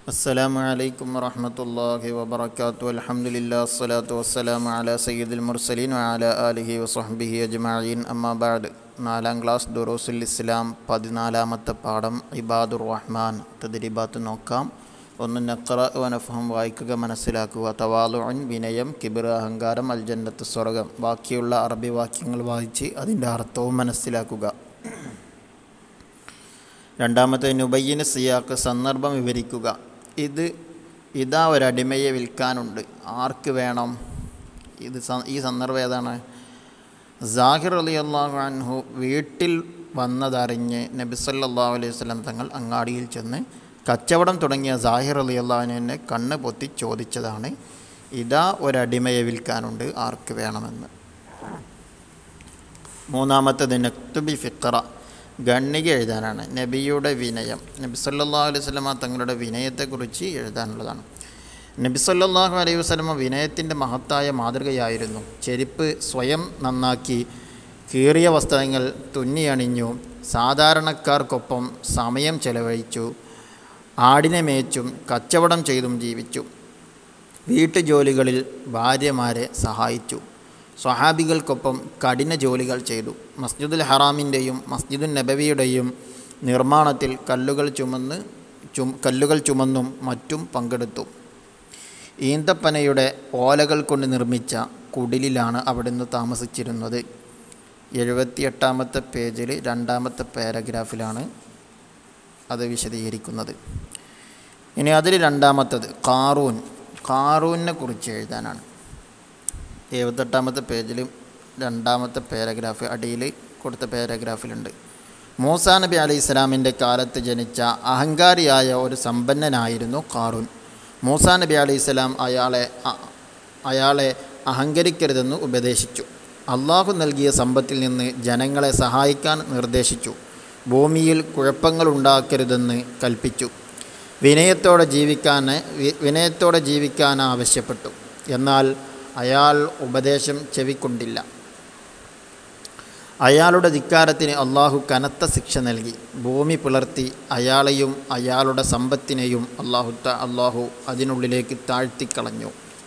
السلام عليكم ورحمة الله وبركاته الحمد لله الصلاة والسلام على سيد المرسلين وعلى آله وصحبه أجمعين أما بعد നാലാം ക്ലാസ് ദുറൂസുൽ ഇസ്ലാം പതിനാലാമത്തെ പാഠം ഇബാദുർ റഹ്മാൻ തദ്രിബാത്ത് നോക്കാം ഒന്ന് നഖറ വനഫഹം വായിക്കുക മനസ്സിലാക്കുക തവാലുഅൻ വിനയം കിബിർ അഹങ്കാരം അൽ ജന്നത്ത് സ്വർഗം ബാക്കിയുള്ള അറബി വാക്യങ്ങൾ വായിച്ച് അതിൻ്റെ അർത്ഥവും മനസ്സിലാക്കുക രണ്ടാമത്തെ നുബയ്യന് സിയാക്ക് സന്ദർഭം വിവരിക്കുക ഇത് ഇതാ ഒരടിമയെ വിൽക്കാനുണ്ട് ആർക്ക് വേണം ഇത് സ- ഈ സന്ദർഭം ഏതാണ് ജാഹിർ അലി അള്ളാഹു അൻഹു വീട്ടിൽ വന്നതറിഞ്ഞ് നബി സല്ലല്ലാഹു അലൈഹി വസല്ലം തങ്ങൾ അങ്ങാടിയിൽ ചെന്ന് കച്ചവടം തുടങ്ങിയ ജാഹിർ അലി അള്ളാഹുവിനെ കണ്ണ് പൊത്തി ചോദിച്ചതാണ് ഇതാ ഒരടിമയെ വിൽക്കാനുണ്ട് ആർക്ക് വേണമെന്ന് മൂന്നാമത്തത് നക്തുബി ഫിക്ര ഗണ്ണിക എഴുതാനാണ് നബിയുടെ വിനയം നബി സല്ലല്ലാഹു അലൈഹി വസല്ലമ തങ്ങളുടെ വിനയത്തെക്കുറിച്ച് എഴുതാനുള്ളതാണ് നബി സല്ലല്ലാഹു അലൈഹി വസല്ലമ വിനയത്തിൻ്റെ മഹത്തായ മാതൃകയായിരുന്നു ചെരുപ്പ് സ്വയം നന്നാക്കി കീറിയ വസ്ത്രങ്ങൾ തുന്നിയണിഞ്ഞു സാധാരണക്കാർക്കൊപ്പം സമയം ചെലവഴിച്ചു ആടിനെ മേച്ചും കച്ചവടം ചെയ്തും ജീവിച്ചു വീട്ടുജോലികളിൽ ഭാര്യമാരെ സഹായിച്ചു സ്വഹാബികൾക്കൊപ്പം കഠിന ജോലികൾ ചെയ്തു മസ്ജിദുൽ ഹറാമിൻ്റെയും മസ്ജിദുൽ നബവിയുടെയും നിർമ്മാണത്തിൽ കല്ലുകൾ ചുമന്ന് ചും കല്ലുകൾ ചുമന്നും മറ്റും പങ്കെടുത്തു ഈന്തപ്പനയുടെ ഓലകൾ കൊണ്ട് നിർമ്മിച്ച കുടിലിലാണ് അവിടുന്ന് താമസിച്ചിരുന്നത് എഴുപത്തിയെട്ടാമത്തെ പേജിൽ രണ്ടാമത്തെ പാരഗ്രാഫിലാണ് അത് വിശദീകരിക്കുന്നത് ഇനി അതിൽ രണ്ടാമത്തത് കാറൂൻ കാറൂനെ കുറിച്ച് എഴുതാനാണ് എഴുപത്തെട്ടാമത്തെ പേജിൽ രണ്ടാമത്തെ പാരഗ്രാഫ് അടിയിൽ കൊടുത്ത പാരഗ്രാഫിലുണ്ട് മൂസാ നബി അലൈഹി ഇസ്ലാമിൻ്റെ കാലത്ത് ജനിച്ച അഹങ്കാരിയായ ഒരു സമ്പന്നനായിരുന്നു കാറൂൻ മൂസാ നബി അലൈഹി ഇസ്ലാം അയാളെ അ- അയാളെ അഹങ്കരിക്കരുതെന്ന് ഉപദേശിച്ചു അള്ളാഹു നൽകിയ സമ്പത്തിൽ നിന്ന് ജനങ്ങളെ സഹായിക്കാൻ നിർദ്ദേശിച്ചു ഭൂമിയിൽ കുഴപ്പങ്ങളുണ്ടാക്കരുതെന്ന് കൽപ്പിച്ചു വിനയത്തോടെ ജീവിക്കാൻ വി- വിനയത്തോടെ ജീവിക്കാൻ ആവശ്യപ്പെട്ടു എന്നാൽ അയാൾ ഉപദേശം ചെവിക്കൊണ്ടില്ല അയാളുടെ ധിക്കാരത്തിന് അള്ളാഹു കനത്ത ശിക്ഷ നൽകി ഭൂമി പിളർത്തി അയാളെയും അയാളുടെ സമ്പത്തിനെയും അള്ളാഹു ത- അള്ളാഹു അതിനുള്ളിലേക്ക് താഴ്ത്തിക്കളഞ്ഞു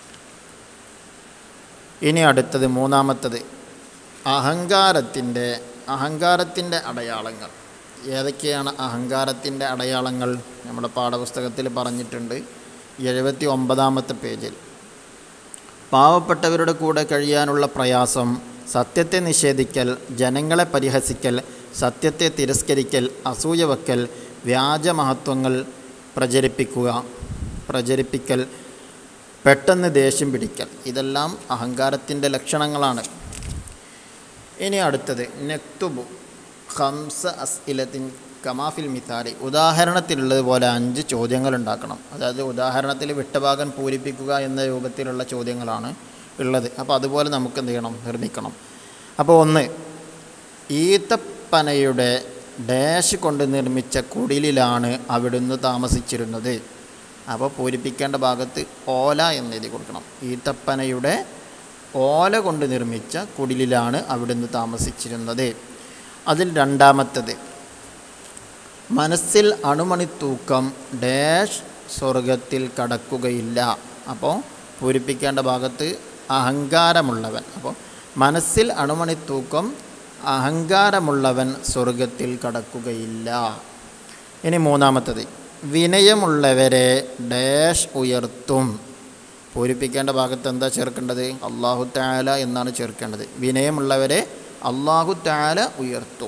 ഇനി അടുത്തത് മൂന്നാമത്തത് അഹങ്കാരത്തിൻ്റെ അഹങ്കാരത്തിൻ്റെ അടയാളങ്ങൾ ഏതൊക്കെയാണ് അഹങ്കാരത്തിൻ്റെ അടയാളങ്ങൾ നമ്മുടെ പാഠപുസ്തകത്തിൽ പറഞ്ഞിട്ടുണ്ട് എഴുപത്തി ഒമ്പതാമത്തെ പേജിൽ പാവപ്പെട്ടവരുടെ കൂടെ കഴിയാനുള്ള പ്രയാസം സത്യത്തെ നിഷേധിക്കൽ ജനങ്ങളെ പരിഹസിക്കൽ സത്യത്തെ തിരസ്കരിക്കൽ അസൂയ വയ്ക്കൽ വ്യാജമഹത്വങ്ങൾ പ്രചരിപ്പിക്കുക പ്രചരിപ്പിക്കൽ പെട്ടെന്ന് ദേഷ്യം പിടിക്കൽ ഇതെല്ലാം അഹങ്കാരത്തിൻ്റെ ലക്ഷണങ്ങളാണ് ഇനി അടുത്തത് നെക്തുബു ഹംസ അസ്ഇലത്തിൻ കമാഫിൽ മിസാലി ഉദാഹരണത്തിലുള്ളതുപോലെ അഞ്ച് ചോദ്യങ്ങൾ ഉണ്ടാക്കണം അതായത് ഉദാഹരണത്തിൽ വിട്ടഭാഗം പൂരിപ്പിക്കുക എന്ന രൂപത്തിലുള്ള ചോദ്യങ്ങളാണ് ഉള്ളത് അപ്പോൾ അതുപോലെ നമുക്ക് എന്ത് ചെയ്യണം നിർമ്മിക്കണം അപ്പോൾ ഒന്ന് ഈത്തപ്പനയുടെ ഡാഷ് കൊണ്ട് നിർമ്മിച്ച കുടിലിലാണ് അവിടുന്ന് താമസിച്ചിരുന്നത് അപ്പോൾ പൂരിപ്പിക്കേണ്ട ഭാഗത്ത് ഓല എന്ന് എഴുതി കൊടുക്കണം ഈത്തപ്പനയുടെ ഓല കൊണ്ട് നിർമ്മിച്ച കുടിലിലാണ് അവിടുന്ന് താമസിച്ചിരുന്നത് അതിൽ രണ്ടാമത്തത് മനസ്സിൽ അണുമണിത്തൂക്കം ഡാഷ് സ്വർഗത്തിൽ കടക്കുകയില്ല അപ്പോൾ പൂരിപ്പിക്കേണ്ട ഭാഗത്ത് അഹങ്കാരമുള്ളവൻ അപ്പോൾ മനസ്സിൽ അണുമണിത്തൂക്കം അഹങ്കാരമുള്ളവൻ സ്വർഗത്തിൽ കടക്കുകയില്ല ഇനി മൂന്നാമത്തത് വിനയമുള്ളവരെ ഡാഷ് ഉയർത്തും പൂരിപ്പിക്കേണ്ട ഭാഗത്ത് എന്താ ചേർക്കേണ്ടത് അള്ളാഹു താല എന്നാണ് ചേർക്കേണ്ടത് വിനയമുള്ളവരെ അള്ളാഹു താല ഉയർത്തും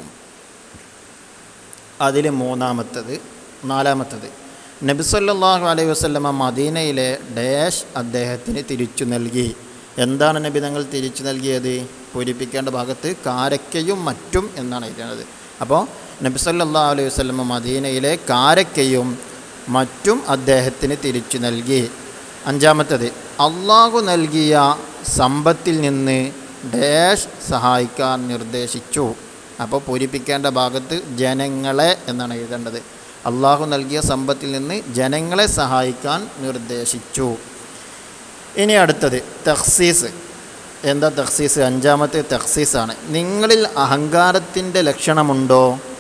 അതിൽ മൂന്നാമത്തത് നാലാമത്തത് നബി സല്ലല്ലാഹു അലൈഹി വസല്ലമ മദീനയിലെ ഡാഷ് അദ്ദേഹത്തിന് തിരിച്ചു നൽകി എന്താണ് നബി തങ്ങൾ തിരിച്ചു നൽകിയത് പൂരിപ്പിക്കേണ്ട ഭാഗത്ത് കാരക്കയും മറ്റും എന്നാണ് എഴുതുന്നത് അപ്പോൾ നബി സല്ലല്ലാഹു അലൈഹി വസല്ലമ മദീനയിലെ കാരക്കയും മറ്റും അദ്ദേഹത്തിന് തിരിച്ചു നൽകി അഞ്ചാമത്തത് അള്ളാഹു നൽകിയ സമ്പത്തിൽ നിന്ന് ഡാഷ് സഹായിക്കാൻ നിർദ്ദേശിച്ചു അപ്പോൾ പൂരിപ്പിക്കേണ്ട ഭാഗത്ത് ജനങ്ങളെ എന്നാണ് എഴുതേണ്ടത് അള്ളാഹു നൽകിയ സമ്പത്തിൽ നിന്ന് ജനങ്ങളെ സഹായിക്കാൻ നിർദ്ദേശിച്ചു ഇനി അടുത്തത് തഖ്സീസ് എന്താ തഖ്സീസ് അഞ്ചാമത്തെ തഖ്സീസാണ് നിങ്ങളിൽ അഹങ്കാരത്തിൻ്റെ ലക്ഷണമുണ്ടോ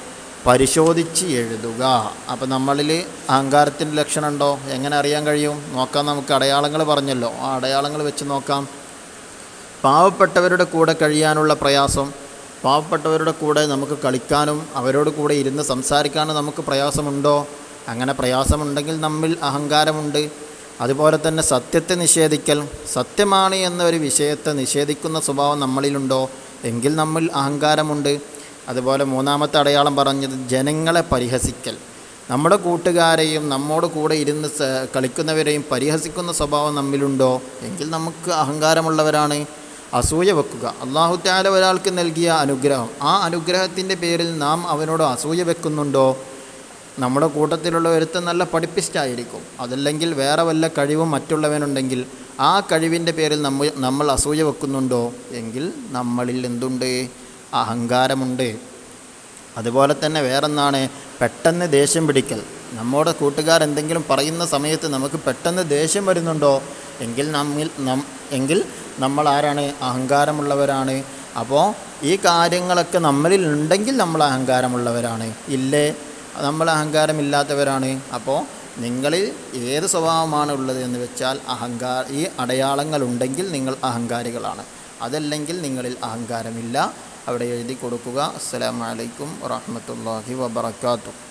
പരിശോധിച്ച് എഴുതുക അപ്പോൾ നമ്മളിൽ അഹങ്കാരത്തിൻ്റെ ലക്ഷണമുണ്ടോ എങ്ങനെ അറിയാൻ കഴിയും നോക്കാം നമുക്ക് അടയാളങ്ങൾ പറഞ്ഞല്ലോ ആ അടയാളങ്ങൾ വെച്ച് നോക്കാം പാവപ്പെട്ടവരുടെ കൂടെ കഴിയാനുള്ള പ്രയാസം പാവപ്പെട്ടവരുടെ കൂടെ നമുക്ക് കളിക്കാനും അവരോട് കൂടെ ഇരുന്ന് സംസാരിക്കാനും നമുക്ക് പ്രയാസമുണ്ടോ അങ്ങനെ പ്രയാസമുണ്ടെങ്കിൽ നമ്മിൽ അഹങ്കാരമുണ്ട് അതുപോലെ തന്നെ സത്യത്തെ നിഷേധിക്കൽ സത്യമാണ് എന്ന ഒരു വിഷയത്തെ നിഷേധിക്കുന്ന സ്വഭാവം നമ്മളിലുണ്ടോ എങ്കിൽ നമ്മിൽ അഹങ്കാരമുണ്ട് അതുപോലെ മൂന്നാമത്തെ അടയാളം പറഞ്ഞത് ജനങ്ങളെ പരിഹസിക്കൽ നമ്മുടെ കൂട്ടുകാരെയും നമ്മോട് കൂടെ ഇരുന്ന് സ- കളിക്കുന്നവരെയും പരിഹസിക്കുന്ന സ്വഭാവം നമ്മിലുണ്ടോ എങ്കിൽ നമുക്ക് അഹങ്കാരമുള്ളവരാണ് അസൂയ വെക്കുക അള്ളാഹു താല ഒരാൾക്ക് നൽകിയ അനുഗ്രഹം ആ അനുഗ്രഹത്തിൻ്റെ പേരിൽ നാം അവനോട് അസൂയ വെക്കുന്നുണ്ടോ നമ്മുടെ കൂട്ടത്തിലുള്ള ഒരുത്തൻ നല്ല പഠിപ്പിസ്റ്റായിരിക്കും അതല്ലെങ്കിൽ വേറെ വല്ല കഴിവും മറ്റുള്ളവനുണ്ടെങ്കിൽ ആ കഴിവിൻ്റെ പേരിൽ നമ്മൾ നമ്മൾ അസൂയ വെക്കുന്നുണ്ടോ എങ്കിൽ നമ്മളിൽ എന്തുണ്ട് അഹങ്കാരമുണ്ട് അതുപോലെ തന്നെ വേറൊന്നാണ് പെട്ടെന്ന് ദേഷ്യം പിടിക്കൽ നമ്മുടെ കൂട്ടുകാർ എന്തെങ്കിലും പറയുന്ന സമയത്ത് നമുക്ക് പെട്ടെന്ന് ദേഷ്യം വരുന്നുണ്ടോ എങ്കിൽ നമ്മിൽ നം എങ്കിൽ നമ്മൾ ആരാണ് അഹങ്കാരമുള്ളവരാണ് അപ്പോൾ ഈ കാര്യങ്ങളൊക്കെ നമ്മളിൽ ഉണ്ടെങ്കിൽ നമ്മൾ അഹങ്കാരമുള്ളവരാണ് ഇല്ലേ നമ്മൾ അഹങ്കാരമില്ലാത്തവരാണ് അപ്പോൾ നിങ്ങളിൽ ഏത് സ്വഭാവമാണ് ഉള്ളത് എന്ന് വെച്ചാൽ അഹങ്കാര ഈ അടയാളങ്ങൾ ഉണ്ടെങ്കിൽ നിങ്ങൾ അഹങ്കാരികളാണ് അതല്ലെങ്കിൽ നിങ്ങളിൽ അഹങ്കാരമില്ല അവിടെ എഴുതി കൊടുക്കുക അസ്സലാമു അലൈക്കും വറഹ്മത്തുള്ളാഹി വബറകാതുഹു